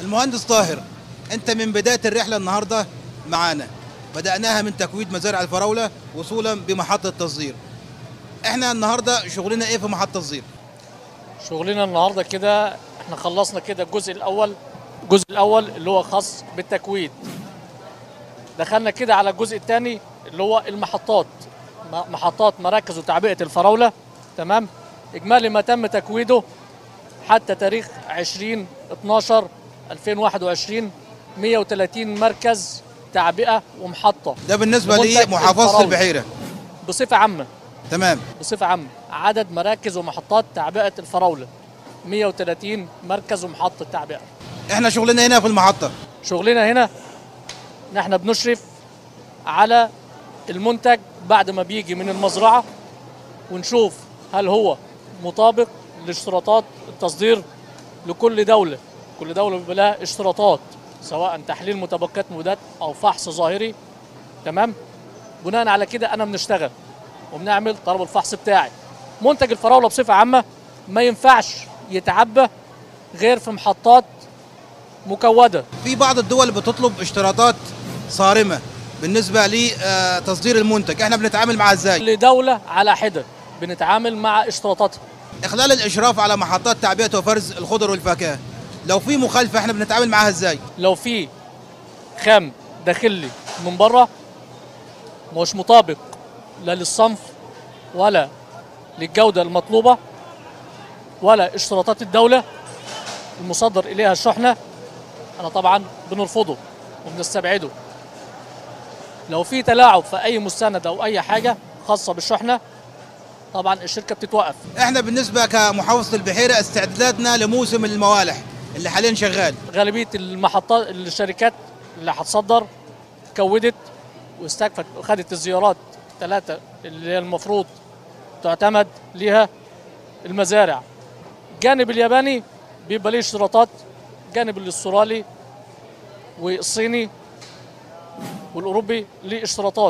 المهندس طاهر انت من بدايه الرحله النهارده معانا بداناها من تكويد مزارع الفراوله وصولا بمحطه تصدير احنا النهارده شغلنا ايه في محطه تصدير شغلنا النهارده كده احنا خلصنا كده الجزء الاول الجزء الاول اللي هو خاص بالتكويد دخلنا كده على الجزء الثاني اللي هو المحطات م- محطات مراكز وتعبئه الفراوله تمام اجمالي ما تم تكويده حتى تاريخ 20 12 2021 130 مركز تعبئه ومحطه ده بالنسبه لمنتج لمحافظه الفراولة. البحيره بصفه عامه تمام بصفة عامة عدد مراكز ومحطات تعبئة الفراولة 130 مركز ومحطة تعبئة احنا شغلنا هنا في المحطه شغلنا هنا ان احنا بنشرف على المنتج بعد ما بيجي من المزرعة ونشوف هل هو مطابق لاشتراطات التصدير لكل دولة كل دولة بيبقى لها اشتراطات سواء تحليل متبقيات مبيدات او فحص ظاهري تمام بناء على كده انا بنشتغل وبنعمل طلب الفحص بتاعي منتج الفراولة بصفة عامة ما ينفعش يتعبى غير في محطات مكودة في بعض الدول بتطلب اشتراطات صارمه بالنسبه لتصدير المنتج احنا بنتعامل معاها ازاي كل دولة على حدة بنتعامل مع اشتراطاتها اخلال الاشراف على محطات تعبئه وفرز الخضر والفاكهه لو في مخالفه احنا بنتعامل معاها ازاي لو في خام داخل لي من بره مش مطابق لا للصنف ولا للجودة المطلوبة ولا اشتراطات الدولة المصدر إليها الشحنة أنا طبعا بنرفضه وبنستبعده لو في تلاعب في أي مستند أو أي حاجة خاصة بالشحنة طبعا الشركة بتتوقف احنا بالنسبه كمحافظه البحيره استعدادنا لموسم الموالح اللي حاليا شغال غالبيه المحطات الشركات اللي هتصدر كودت واستكفت وخدت الزيارات ثلاثه اللي هي المفروض تعتمد ليها المزارع الجانب الياباني بيبقى ليه اشتراطات الجانب الاسترالي والصيني والاوروبي ليه اشتراطات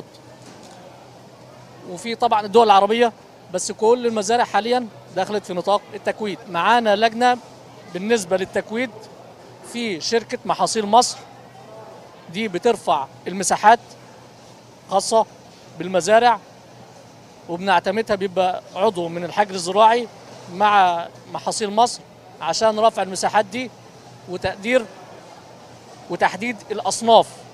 وفي طبعا الدول العربيه بس كل المزارع حاليا دخلت في نطاق التكويد معانا لجنه بالنسبه للتكويد في شركه محاصيل مصر دي بترفع المساحات خاصه بالمزارع وبنعتمدها بيبقى عضو من الحجر الزراعي مع محاصيل مصر عشان رفع المساحات دي وتقدير وتحديد الاصناف